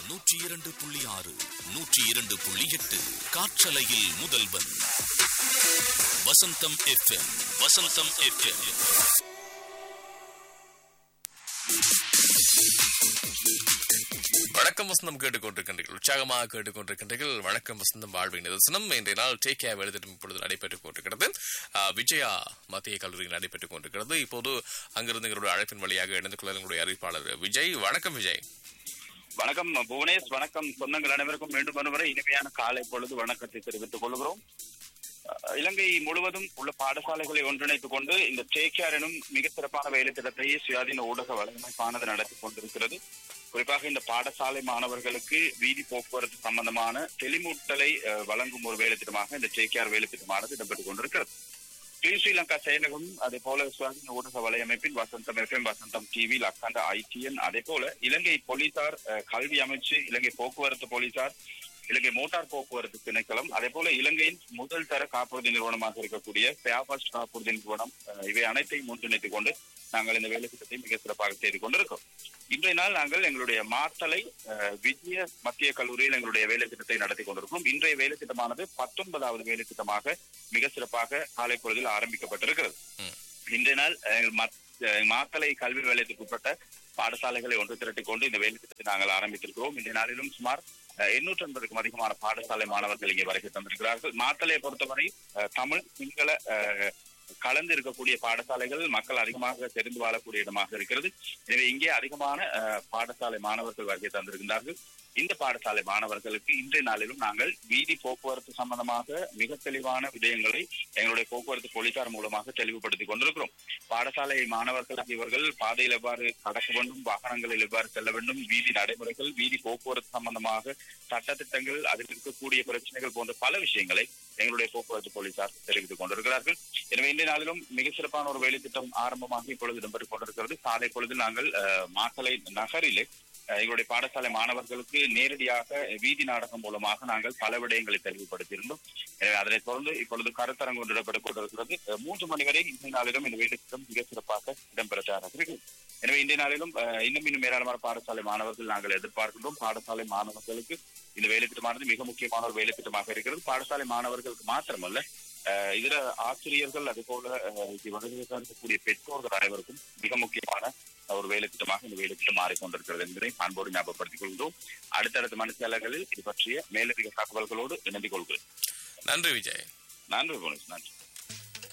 நூற்றி இரண்டு புள்ளி ஆறு நூற்றி இரண்டு புள்ளி எட்டு காற்றலையில் முதல்வன் வசந்தம் எஃப்எம் வசந்தம் எஃப்எம் வணக்கம் வசந்தம் கேட்டுக்கொண்டிருக்கின்றீர்கள் உற்சாகமாக கேட்டுக்கொண்டிருக்கின்றீர்கள் வணக்கம் வசந்தம் வாழ்வின் நிதர்சனம் இன்றைய நாள் டேக் கேர் எழுதிடும் இப்பொழுது நடைபெற்றுக் கொண்டிருக்கிறது ஆஹ், விஜயா மத்திய கல்லூரியில் நடைபெற்றுக் கொண்டிருக்கிறது இப்போது அங்கிருந்து எங்களுடைய அழைப்பின் வழியாக இணைந்து கொள்ள எங்களுடைய அறிவிப்பாளர் விஜய் வணக்கம் விஜய் வணக்கம் புவனேஷ் வணக்கம் சொந்தங்கள் அனைவருக்கும் மீண்டும் ஒருமுறை இனிமையான காலை பொழுது வணக்கத்தை தெரிவித்துக் கொள்கிறோம் அஹ், இலங்கை முழுவதும் உள்ள பாடசாலைகளை ஒன்றிணைத்துக் கொண்டு இந்த டேக்கியார் எனும் மிக சிறப்பான வேலை திட்டத்தை சுயாதீன ஊடக வலையமைப்பானது நடத்தி கொண்டிருக்கிறது குறிப்பாக இந்த பாடசாலை மாணவர்களுக்கு வீதி போக்குவரத்து சம்பந்தமான தெளிமூட்டலை அஹ், வழங்கும் ஒரு வேலை திட்டமாக இந்த டேக்கியார் வேலை திட்டமானது இடம்பெற்றுக் கொண்டிருக்கிறது கிளீன் ஸ்ரீலங்கா செயலகம் அதே போல சுவாதீன ஊடக வலையமைப்பின் வசந்தம் எஃப்எம் வசந்தம் டிவி அக்கண்ட ஐடிஎன் அதே போல இலங்கை போலீசார் அஹ், கல்வி அமைச்சு இலங்கை போக்குவரத்து போலீசார் இலங்கை மோட்டார் போக்குவரத்து திணைக்களம் அதே போல இலங்கையின் முதல் தர காப்புறுதி நிறுவனமாக இருக்கக்கூடிய பேபாஸ்ட் காப்புறுதி நிறுவனம் அஹ், இவை அனைத்தையும் ஒன்றிணைத்துக் கொண்டு நாங்கள் இந்த வேலை திட்டத்தை மிக சிறப்பாக செய்து கொண்டிருக்கோம் இன்றைய நாள் நாங்கள் எங்களுடைய மாத்தலை அஹ், விஜய மத்திய கல்லூரியில் எங்களுடைய வேலை திட்டத்தை நடத்தி கொண்டிருக்கிறோம் இன்றைய வேலை திட்டமானது பத்தொன்பதாவது வேலை திட்டமாக மிக சிறப்பாக காலை பொழுதில் ஆரம்பிக்கப்பட்டிருக்கிறது ம். இன்றைய நாள் அஹ், மத்- அஹ், மாத்தலை கல்வி நிலையத்துக்கு உட்பட்ட பாடசாலைகளை ஒன்று திரட்டிக் கொண்டு இந்த வேலை திட்டத்தை நாங்கள் ஆரம்பித்திருக்கிறோம் இந்த நாளிலும் சுமார் எண்ணூற்றி ஐம்பதுக்கும் அதிகமான பாடசாலை மாணவர்கள் இங்கே வருகை தந்திருக்கிறார்கள் மாத்தலையை பொறுத்தவரை அஹ், தமிழ் சிங்கள அஹ், கலந்து இருக்கக்கூடிய பாடசாலைகள் மக்கள் அதிகமாக தெரிந்து வாழக்கூடிய இடமாக இருக்கிறது எனவே இங்கே அதிகமான அஹ், பாடசாலை மாணவர்கள் வருகை தந்திருக்கின்றார்கள் இந்த பாடசாலை மாணவர்களுக்கு இன்றைய நாளிலும் நாங்கள் வீதி போக்குவரத்து சம்பந்தமாக மிக தெளிவான விடயங்களை எங்களுடைய போக்குவரத்து போலீசார் மூலமாக தெளிவுபடுத்திக் கொண்டிருக்கிறோம் பாடசாலை மாணவர்களுக்கு இவர்கள் பாதையில் எவ்வாறு கடக்க வேண்டும் வாகனங்களில் எவ்வாறு செல்ல வேண்டும் வீதி நடைமுறைகள் வீதி போக்குவரத்து சம்பந்தமாக சட்டத்திட்டங்கள் அதில் இருக்கக்கூடிய பிரச்சனைகள் போன்ற பல விஷயங்களை எங்களுடைய போக்குவரத்து போலீசார் தெரிவித்துக் கொண்டிருக்கிறார்கள் எனவே இன்றைய நாளிலும் மிக சிறப்பான ஒரு வேலை திட்டம் ஆரம்பமாக இப்பொழுது இடம்பெற்றுக் கொண்டிருக்கிறது காலை பொழுது நாங்கள் அஹ், மாத்தளை நகரிலே அஹ், எங்களுடைய பாடசாலை மாணவர்களுக்கு நேரடியாக வீதி நாடகம் மூலமாக நாங்கள் பல விடயங்களை தெளிவுபடுத்தியிருந்தோம் எனவே அதனைத் தொடர்ந்து இப்பொழுது கருத்தரங்கு ஒன்று இடம்பெற்றுக் கொண்டிருக்கிறது அஹ், மூன்று மணி வரை இன்றைய நாளிலும் இந்த வேலை திட்டம் மிக சிறப்பாக இடம்பெற தயாராக எனவே இன்றைய நாளிலும் அஹ், இன்னும் இன்னும் ஏராளமான பாடசாலை மாணவர்கள் நாங்கள் எதிர்பார்க்கின்றோம் பாடசாலை மாணவர்களுக்கு இந்த வேலை திட்டமானது மிக முக்கியமான ஒரு வேலை திட்டமாக இருக்கிறது பாடசாலை மாணவர்களுக்கு மாத்திரமல்ல அஹ், இதர ஆசிரியர்கள் அதே போல அஹ், இது வருகையாக இருக்கக்கூடிய பெற்றோர்கள் அனைவருக்கும் மிக முக்கியமான ஒரு வேலை திட்டமாக இந்த வேலை திட்டம் மாறிக்கொண்டிருக்கிறது என்பதை அன்போடு ஞாபகப்படுத்திக் கொள்கிறோம் அடுத்தடுத்த மனுஷாலர்களில் இது பற்றிய மேலதிக தகவல்களோடு இணைந்து கொள்கிறேன் நன்றி விஜய் நன்றி புவனேஷ் நன்றி